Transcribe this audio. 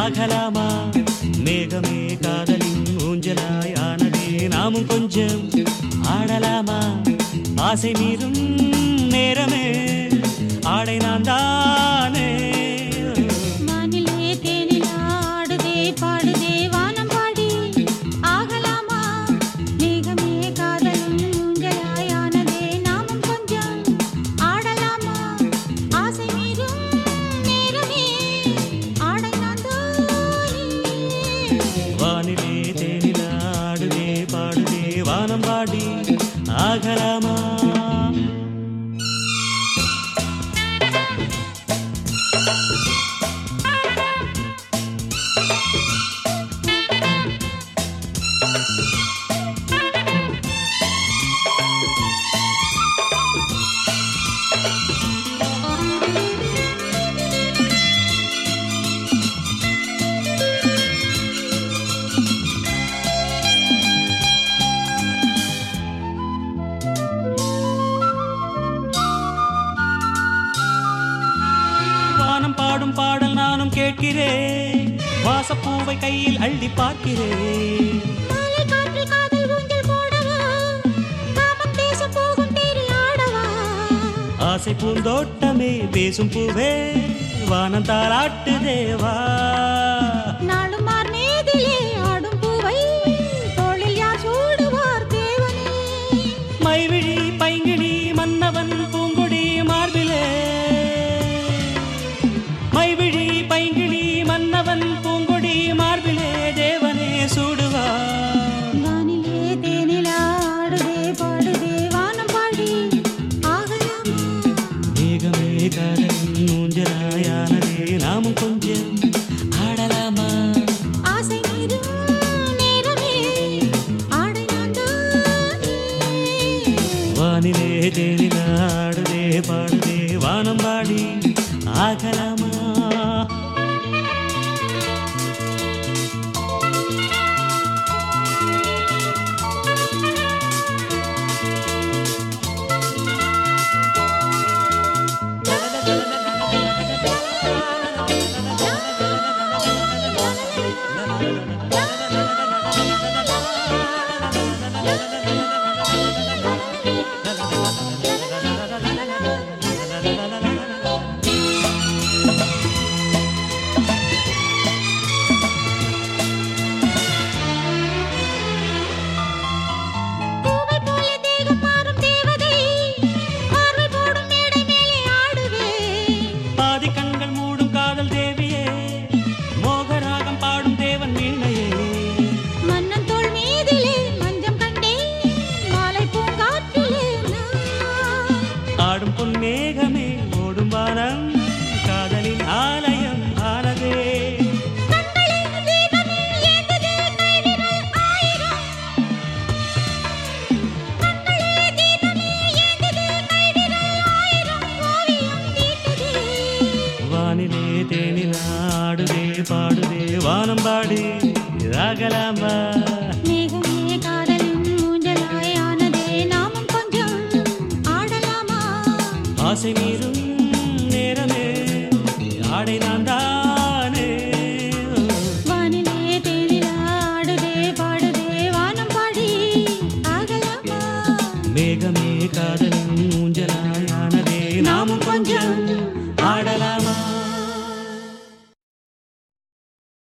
ஆகலாமா மேகமே காதலின் ஊஞ்சலாய் ஆனதே நாமும் கொஞ்சம் ஆடலாமா ஆசை மீறும் நேரமே ஆடை நான் தானே வானிலே தேனிலா ஆடுதே பாடுதே வானம் பாடி ஆகலாமா மேகமே காதலும் ஊஞ்சலாயானதே நாமும் கொஞ்சம் ஆடலாமா ஆசை மீறும் நேரமே ஆடை நான் தானே வானிலே தேனில ஆடுதே பாடுதே வானம் பாடி ஆகலாமா வானம் பாடும் பாடல் நானும் கேட்கிறேன் வாசப்பூவை கையில் அள்ளி பார்க்கிறேன் மாலை காற்றில் காதல் ஊஞ்சல் போடவா காமம் பேச போகும் தேரில் ஆடவா ஆசை பூந்தோட்டமே பேசும் பூவே வானம் தாளாட்டு தேவா நாளும் மார்மேதிலே ஆடும் பூவை தோளில் யார் சூடுவார் தேவனே மைவிழி பைங்கிழி மன்னவன் பூங்கொடி மார்பிலே மைவிழி பைங்கிழி மன்னவன் பூங்கொடி மார்பிலே தேவனே சூடுவா வானிலே தேனிலா ஆடுதே பாடுதே வானம் பாடி ஆகலாமா மேகமே காதலின் ஊஞ்சலாயானதே நாமும் கொஞ்சம் ஆடலாமா ஆசை மீறும் நேரமே ஆடை நான் தானே வானிலே தேனில ஆடுதே பாடுதே வானம் பாடி ஆகலாமா பூவை போல தேகம் மாறும் தேவதை பார்வை போடும் மேடை மேலே ஆடுவே பாதி கண்கள் மூடும் காதல் தேவியே மோகராகம் பாடும் தேவன் வீணையே மன்னன் தோள் மீதிலே மஞ்சம் கண்டேன் மாலை பூங்காற்றிலே நான் ஆடும் பொன்மேகமே ஓடும் வானம் காதலின் ஆலயம் ஆனதே கண்களில் தீபமே ஏந்ததே கைவிரல் ஆயிரம் கண்களில் தீபமே ஏந்ததே கைவிரல் ஆயிரம் ஓவியம் தீட்டுதே வானிலே தேனில் ஆடுதே பாடுதே வானம் பாடி ராகலாம்பா மேகமே காதலின் ஊஞ்சலாய் ஆனதே நாமும் கொஞ்சம் ஆடலாமா ஆசை மீறும் நேரமே ஆடை நான் தானே வானிலே தேனிலா ஆடுதே பாடுதே வானம் பாடி ஆகலாமா மேகமே காதலின் ஊஞ்சலாயானதே நாமும் கொஞ்சம் ஆடலாமா